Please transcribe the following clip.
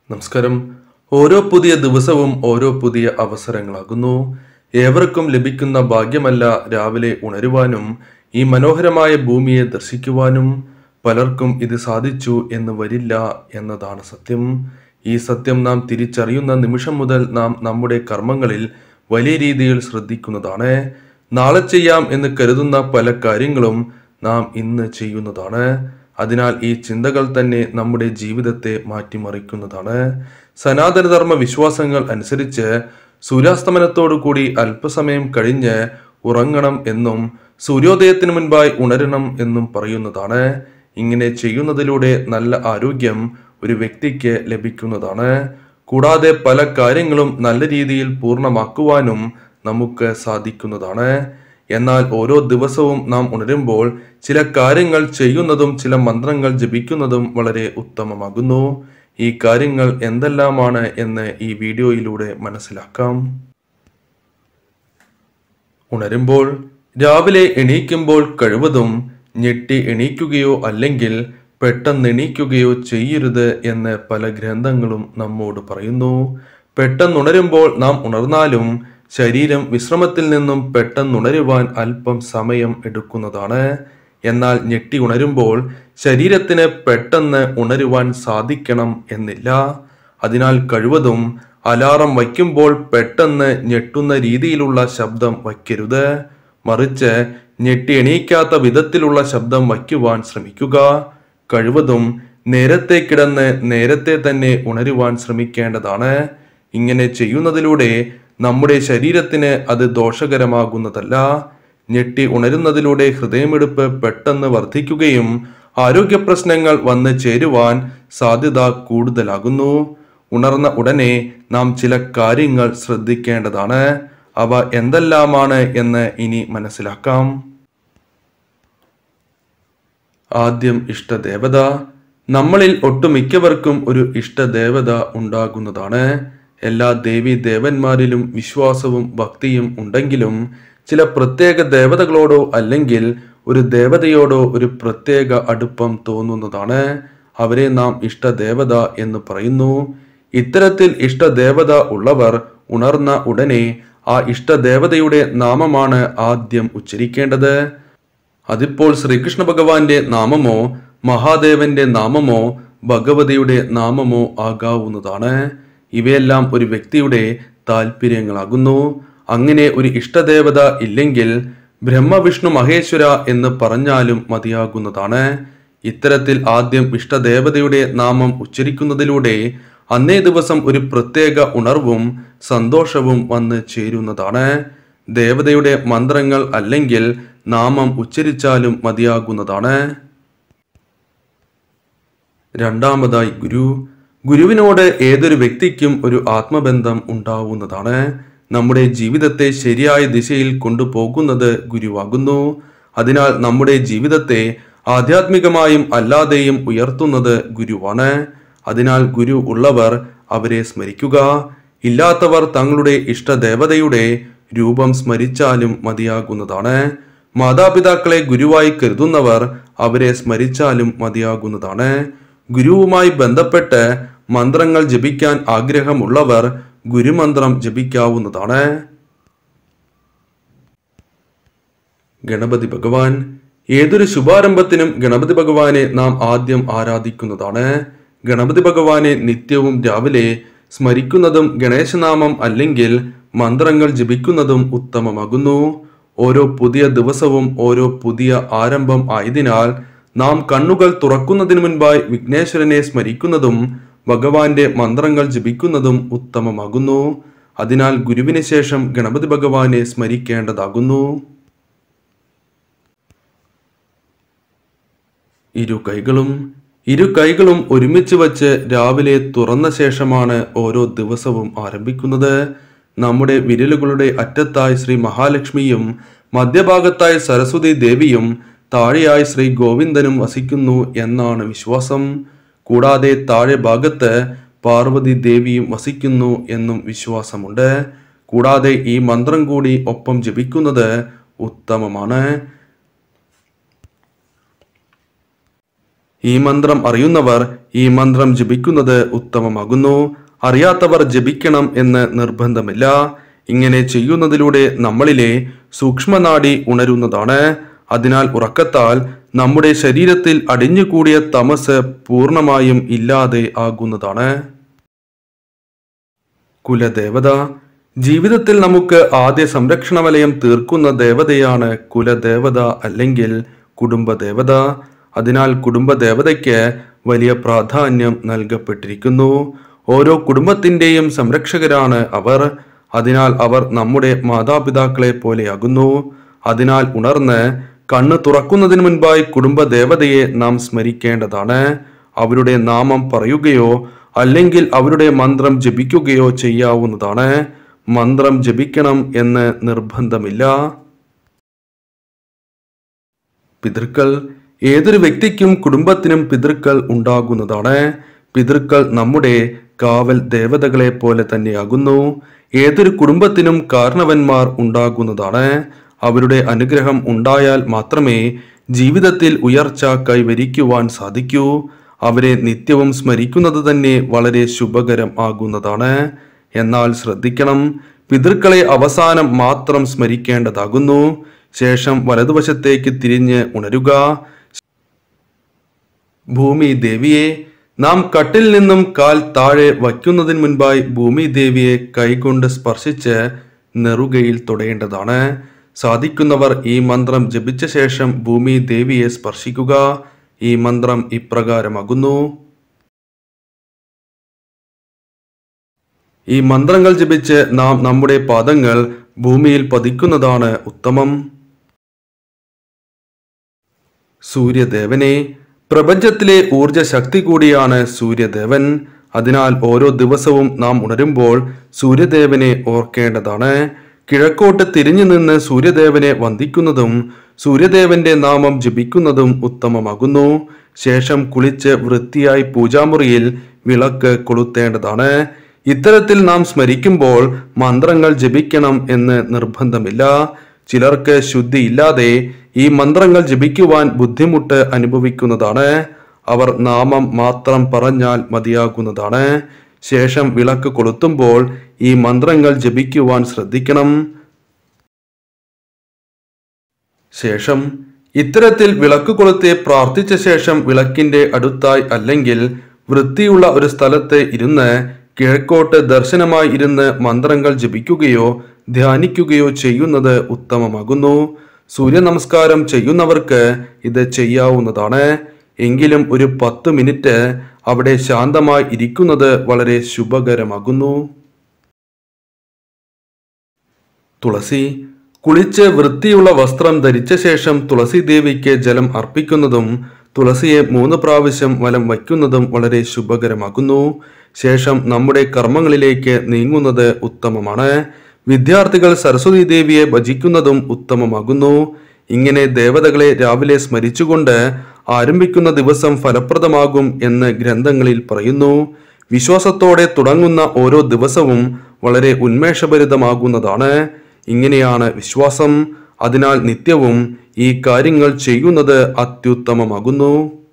നമസ്കാരം ഓരോ പുതിയ ദിവസവും ഓരോ പുതിയ അവസരങ്ങളാകുന്നു ഏവർക്കും ലഭിക്കുന്ന ഭാഗ്യമല്ല രാവിലെ ഉണരുവാനും ഈ മനോഹരമായ ഭൂമിയെ ദർശിക്കുവാനും പലർക്കും ഇത് സാധിച്ചു എന്ന് വരില്ല എന്നതാണ് സത്യം ഈ സത്യം നാം തിരിച്ചറിയുന്ന നിമിഷം മുതൽ നാം നമ്മുടെ കർമ്മങ്ങളിൽ വലിയ രീതിയിൽ ശ്രദ്ധിക്കുന്നതാണ് നാളെ ചെയ്യാം എന്ന് കരുതുന്ന പല കാര്യങ്ങളും നാം ഇന്ന് ചെയ്യുന്നതാണ് അതിനാൽ ഈ ചിന്തകൾ തന്നെ നമ്മുടെ ജീവിതത്തെ മാറ്റിമറിക്കുന്നതാണ് സനാതനധർമ്മ വിശ്വാസങ്ങൾ അനുസരിച്ച് സൂര്യാസ്തമനത്തോടു കൂടി അല്പസമയം കഴിഞ്ഞ് ഉറങ്ങണം എന്നും സൂര്യോദയത്തിന് മുൻപായി ഉണരണം എന്നും പറയുന്നതാണ് ഇങ്ങനെ ചെയ്യുന്നതിലൂടെ നല്ല ആരോഗ്യം ഒരു വ്യക്തിക്ക് ലഭിക്കുന്നതാണ് കൂടാതെ പല കാര്യങ്ങളും നല്ല രീതിയിൽ പൂർണ്ണമാക്കുവാനും നമുക്ക് സാധിക്കുന്നതാണ് എന്നാൽ ഓരോ ദിവസവും നാം ഉണരുമ്പോൾ ചില കാര്യങ്ങൾ ചെയ്യുന്നതും ചില മന്ത്രങ്ങൾ ജപിക്കുന്നതും വളരെ ഉത്തമമാകുന്നു ഈ കാര്യങ്ങൾ എന്തെല്ലാമാണ് എന്ന് ഈ വീഡിയോയിലൂടെ മനസ്സിലാക്കാം ഉണരുമ്പോൾ രാവിലെ എണീക്കുമ്പോൾ കഴിവതും ഞെട്ടി എണീക്കുകയോ അല്ലെങ്കിൽ പെട്ടെന്ന് എണീക്കുകയോ ചെയ്യരുത് എന്ന് പല ഗ്രന്ഥങ്ങളും നമ്മോട് പറയുന്നു പെട്ടെന്നുണരുമ്പോൾ നാം ഉണർന്നാലും ശരീരം വിശ്രമത്തിൽ നിന്നും പെട്ടെന്നുണരുവാൻ അല്പം സമയം എടുക്കുന്നതാണ് എന്നാൽ ഞെട്ടി ഉണരുമ്പോൾ ശരീരത്തിന് പെട്ടെന്ന് ഉണരുവാൻ സാധിക്കണം എന്നില്ല അതിനാൽ കഴിവതും അലാറം വയ്ക്കുമ്പോൾ പെട്ടെന്ന് ഞെട്ടുന്ന രീതിയിലുള്ള ശബ്ദം വയ്ക്കരുത് മറിച്ച് ഞെട്ടി എണീക്കാത്ത വിധത്തിലുള്ള ശബ്ദം വയ്ക്കുവാൻ ശ്രമിക്കുക കഴിവതും നേരത്തെ കിടന്ന് നേരത്തെ തന്നെ ഉണരുവാൻ ശ്രമിക്കേണ്ടതാണ് ഇങ്ങനെ ചെയ്യുന്നതിലൂടെ നമ്മുടെ ശരീരത്തിന് അത് ദോഷകരമാകുന്നതല്ല ഞെട്ടി ഉണരുന്നതിലൂടെ ഹൃദയമിടിപ്പ് പെട്ടെന്ന് വർദ്ധിക്കുകയും ആരോഗ്യ പ്രശ്നങ്ങൾ വന്ന് ചേരുവാൻ സാധ്യത കൂടുതലാകുന്നു ഉണർന്ന ഉടനെ നാം ചില കാര്യങ്ങൾ ശ്രദ്ധിക്കേണ്ടതാണ് അവ എന്തെല്ലാമാണ് എന്ന് ഇനി മനസ്സിലാക്കാം ആദ്യം ഇഷ്ടദേവത നമ്മളിൽ ഒട്ടുമിക്കവർക്കും ഒരു ഇഷ്ടദേവത ഉണ്ടാകുന്നതാണ് എല്ലാ ദേവി ദേവന്മാരിലും വിശ്വാസവും ഭക്തിയും ഉണ്ടെങ്കിലും ചില പ്രത്യേക ദേവതകളോടോ അല്ലെങ്കിൽ ഒരു ദേവതയോടോ ഒരു പ്രത്യേക അടുപ്പം തോന്നുന്നതാണ് അവരെ നാം ഇഷ്ടദേവത എന്ന് പറയുന്നു ഇത്തരത്തിൽ ഇഷ്ടദേവത ഉള്ളവർ ഉണർന്ന ഉടനെ ആ ഇഷ്ടദേവതയുടെ നാമമാണ് ആദ്യം ഉച്ചരിക്കേണ്ടത് അതിപ്പോൾ ശ്രീകൃഷ്ണ ഭഗവാന്റെ നാമമോ മഹാദേവന്റെ നാമമോ ഭഗവതിയുടെ നാമമോ ആകാവുന്നതാണ് ഇവയെല്ലാം ഒരു വ്യക്തിയുടെ താല്പര്യങ്ങളാകുന്നു അങ്ങനെ ഒരു ഇഷ്ടദേവത ഇല്ലെങ്കിൽ ബ്രഹ്മവിഷ്ണു മഹേശ്വര എന്ന് പറഞ്ഞാലും മതിയാകുന്നതാണ് ഇത്തരത്തിൽ ആദ്യം ഇഷ്ടദേവതയുടെ നാമം ഉച്ചരിക്കുന്നതിലൂടെ അന്നേ ദിവസം ഒരു പ്രത്യേക ഉണർവും സന്തോഷവും വന്ന് ചേരുന്നതാണ് ദേവതയുടെ മന്ത്രങ്ങൾ അല്ലെങ്കിൽ നാമം ഉച്ചരിച്ചാലും മതിയാകുന്നതാണ് രണ്ടാമതായി ഗുരു ഗുരുവിനോട് ഏതൊരു വ്യക്തിക്കും ഒരു ആത്മബന്ധം ഉണ്ടാവുന്നതാണ് നമ്മുടെ ജീവിതത്തെ ശരിയായ ദിശയിൽ കൊണ്ടുപോകുന്നത് ഗുരുവാകുന്നു അതിനാൽ നമ്മുടെ ജീവിതത്തെ ആധ്യാത്മികമായും അല്ലാതെയും ഉയർത്തുന്നത് ഗുരുവാണ് അതിനാൽ ഗുരു ഉള്ളവർ അവരെ സ്മരിക്കുക ഇല്ലാത്തവർ തങ്ങളുടെ ഇഷ്ടദേവതയുടെ രൂപം സ്മരിച്ചാലും മതിയാകുന്നതാണ് മാതാപിതാക്കളെ ഗുരുവായി കരുതുന്നവർ അവരെ സ്മരിച്ചാലും മതിയാകുന്നതാണ് ഗുരുവുമായി ബന്ധപ്പെട്ട് മന്ത്രങ്ങൾ ജപിക്കാൻ ആഗ്രഹമുള്ളവർ ഗുരുമന്ത്രം ജപിക്കാവുന്നതാണ് ഗണപതി ഭഗവാൻ ഏതൊരു ശുഭാരംഭത്തിനും ഗണപതി ഭഗവാനെ നാം ആദ്യം ആരാധിക്കുന്നതാണ് ഗണപതി ഭഗവാനെ നിത്യവും രാവിലെ സ്മരിക്കുന്നതും ഗണേശനാമം അല്ലെങ്കിൽ മന്ത്രങ്ങൾ ജപിക്കുന്നതും ഉത്തമമാകുന്നു ഓരോ പുതിയ ദിവസവും ഓരോ പുതിയ ആരംഭം ആയതിനാൽ നാം കണ്ണുകൾ തുറക്കുന്നതിന് മുൻപായി വിഘ്നേശ്വരനെ സ്മരിക്കുന്നതും ഭഗവാന്റെ മന്ത്രങ്ങൾ ജപിക്കുന്നതും ഉത്തമമാകുന്നു അതിനാൽ ഗുരുവിന് ശേഷം ഗണപതി ഭഗവാനെ സ്മരിക്കേണ്ടതാകുന്നു ഇരു കൈകളും ഇരു കൈകളും ഒരുമിച്ച് വച്ച് രാവിലെ തുറന്ന ശേഷമാണ് ഓരോ ദിവസവും ആരംഭിക്കുന്നത് നമ്മുടെ വിരലുകളുടെ അറ്റത്തായി ശ്രീ മഹാലക്ഷ്മിയും മധ്യഭാഗത്തായി സരസ്വതി ദേവിയും താഴെയായി ശ്രീ ഗോവിന്ദനും വസിക്കുന്നു എന്നാണ് വിശ്വാസം കൂടാതെ താഴെ ഭാഗത്ത് പാർവതി ദേവിയും വസിക്കുന്നു എന്നും വിശ്വാസമുണ്ട് കൂടാതെ ഈ മന്ത്രം കൂടി ഒപ്പം ജപിക്കുന്നത് ഉത്തമമാണ് ഈ മന്ത്രം അറിയുന്നവർ ഈ മന്ത്രം ജപിക്കുന്നത് ഉത്തമമാകുന്നു അറിയാത്തവർ ജപിക്കണം എന്ന് നിർബന്ധമില്ല ഇങ്ങനെ ചെയ്യുന്നതിലൂടെ നമ്മളിലെ സൂക്ഷ്മനാഡി ഉണരുന്നതാണ് അതിനാൽ ഉറക്കത്താൽ നമ്മുടെ ശരീരത്തിൽ അടിഞ്ഞുകൂടിയ തമസ് പൂർണ്ണമായും ഇല്ലാതെ ആകുന്നതാണ് കുലദേവത ജീവിതത്തിൽ നമുക്ക് ആദ്യ സംരക്ഷണ വലയം തീർക്കുന്ന ദേവതയാണ് കുലദേവത അല്ലെങ്കിൽ കുടുംബദേവത അതിനാൽ കുടുംബദേവതയ്ക്ക് വലിയ പ്രാധാന്യം നൽകപ്പെട്ടിരിക്കുന്നു ഓരോ കുടുംബത്തിന്റെയും സംരക്ഷകരാണ് അവർ അതിനാൽ അവർ നമ്മുടെ മാതാപിതാക്കളെ പോലെയാകുന്നു അതിനാൽ ഉണർന്ന് കണ്ണ് തുറക്കുന്നതിന് മുൻപായി കുടുംബദേവതയെ നാം സ്മരിക്കേണ്ടതാണ് അവരുടെ നാമം പറയുകയോ അല്ലെങ്കിൽ അവരുടെ മന്ത്രം ജപിക്കുകയോ ചെയ്യാവുന്നതാണ് മന്ത്രം ജപിക്കണം എന്ന് നിർബന്ധമില്ല പിതൃക്കൾ ഏതൊരു വ്യക്തിക്കും കുടുംബത്തിനും പിതൃക്കൾ ഉണ്ടാകുന്നതാണ് പിതൃക്കൾ നമ്മുടെ കാവൽ ദേവതകളെ പോലെ തന്നെയാകുന്നു ഏതൊരു കുടുംബത്തിനും കാരണവന്മാർ ഉണ്ടാകുന്നതാണ് അവരുടെ അനുഗ്രഹം ഉണ്ടായാൽ മാത്രമേ ജീവിതത്തിൽ ഉയർച്ച കൈവരിക്കുവാൻ സാധിക്കൂ അവരെ നിത്യവും സ്മരിക്കുന്നത് തന്നെ വളരെ ശുഭകരം ആകുന്നതാണ് എന്നാൽ ശ്രദ്ധിക്കണം പിതൃക്കളെ അവസാനം മാത്രം സ്മരിക്കേണ്ടതാകുന്നു ശേഷം വലതുവശത്തേക്ക് തിരിഞ്ഞ് ഉണരുക ഭൂമി ദേവിയെ നാം കട്ടിൽ നിന്നും കാൽ താഴെ വയ്ക്കുന്നതിന് മുൻപായി ഭൂമി ദേവിയെ കൈകൊണ്ട് സ്പർശിച്ച് നെറുകയിൽ തൊടേണ്ടതാണ് സാധിക്കുന്നവർ ഈ മന്ത്രം ജപിച്ച ശേഷം ഭൂമി ദേവിയെ സ്പർശിക്കുക ഈ മന്ത്രം ഇപ്രകാരമാകുന്നു ഈ മന്ത്രങ്ങൾ ജപിച്ച് നാം നമ്മുടെ പാദങ്ങൾ ഭൂമിയിൽ പതിക്കുന്നതാണ് ഉത്തമം സൂര്യദേവനെ പ്രപഞ്ചത്തിലെ ഊർജ ശക്തി കൂടിയാണ് സൂര്യദേവൻ അതിനാൽ ഓരോ ദിവസവും നാം ഉണരുമ്പോൾ സൂര്യദേവനെ ഓർക്കേണ്ടതാണ് കിഴക്കോട്ട് തിരിഞ്ഞു നിന്ന് സൂര്യദേവനെ വന്ദിക്കുന്നതും സൂര്യദേവന്റെ നാമം ജപിക്കുന്നതും ഉത്തമമാകുന്നു ശേഷം കുളിച്ച് വൃത്തിയായി പൂജാമുറിയിൽ വിളക്ക് കൊളുത്തേണ്ടതാണ് ഇത്തരത്തിൽ നാം സ്മരിക്കുമ്പോൾ മന്ത്രങ്ങൾ ജപിക്കണം എന്ന് നിർബന്ധമില്ല ചിലർക്ക് ശുദ്ധിയില്ലാതെ ഈ മന്ത്രങ്ങൾ ജപിക്കുവാൻ ബുദ്ധിമുട്ട് അനുഭവിക്കുന്നതാണ് അവർ നാമം മാത്രം പറഞ്ഞാൽ മതിയാകുന്നതാണ് ശേഷം വിളക്ക് കൊളുത്തുമ്പോൾ ഈ മന്ത്രങ്ങൾ ജപിക്കുവാൻ ശ്രദ്ധിക്കണം ശേഷം ഇത്തരത്തിൽ വിളക്ക് കൊളുത്തി പ്രാർത്ഥിച്ച ശേഷം വിളക്കിന്റെ അടുത്തായി അല്ലെങ്കിൽ വൃത്തിയുള്ള ഒരു സ്ഥലത്ത് ഇരുന്ന് കിഴക്കോട്ട് ദർശനമായി ഇരുന്ന് മന്ത്രങ്ങൾ ജപിക്കുകയോ ധ്യാനിക്കുകയോ ചെയ്യുന്നത് ഉത്തമമാകുന്നു സൂര്യ നമസ്കാരം ചെയ്യുന്നവർക്ക് ഇത് ചെയ്യാവുന്നതാണ് എങ്കിലും ഒരു പത്ത് മിനിറ്റ് അവിടെ ശാന്തമായി ഇരിക്കുന്നത് വളരെ ശുഭകരമാകുന്നു തുളസി കുളിച്ച് വൃത്തിയുള്ള വസ്ത്രം ധരിച്ച ശേഷം തുളസി ദേവിക്ക് ജലം അർപ്പിക്കുന്നതും തുളസിയെ മൂന്ന് പ്രാവശ്യം വലം വയ്ക്കുന്നതും വളരെ ശുഭകരമാകുന്നു ശേഷം നമ്മുടെ കർമ്മങ്ങളിലേക്ക് നീങ്ങുന്നത് ഉത്തമമാണ് വിദ്യാർത്ഥികൾ സരസ്വതി ദേവിയെ ഭജിക്കുന്നതും ഉത്തമമാകുന്നു ഇങ്ങനെ ദേവതകളെ രാവിലെ സ്മരിച്ചുകൊണ്ട് ആരംഭിക്കുന്ന ദിവസം ഫലപ്രദമാകും എന്ന് ഗ്രന്ഥങ്ങളിൽ പറയുന്നു വിശ്വാസത്തോടെ തുടങ്ങുന്ന ഓരോ ദിവസവും വളരെ ഉന്മേഷഭരിതമാകുന്നതാണ് ഇങ്ങനെയാണ് വിശ്വാസം അതിനാൽ നിത്യവും ഈ കാര്യങ്ങൾ ചെയ്യുന്നത് അത്യുത്തമമാകുന്നു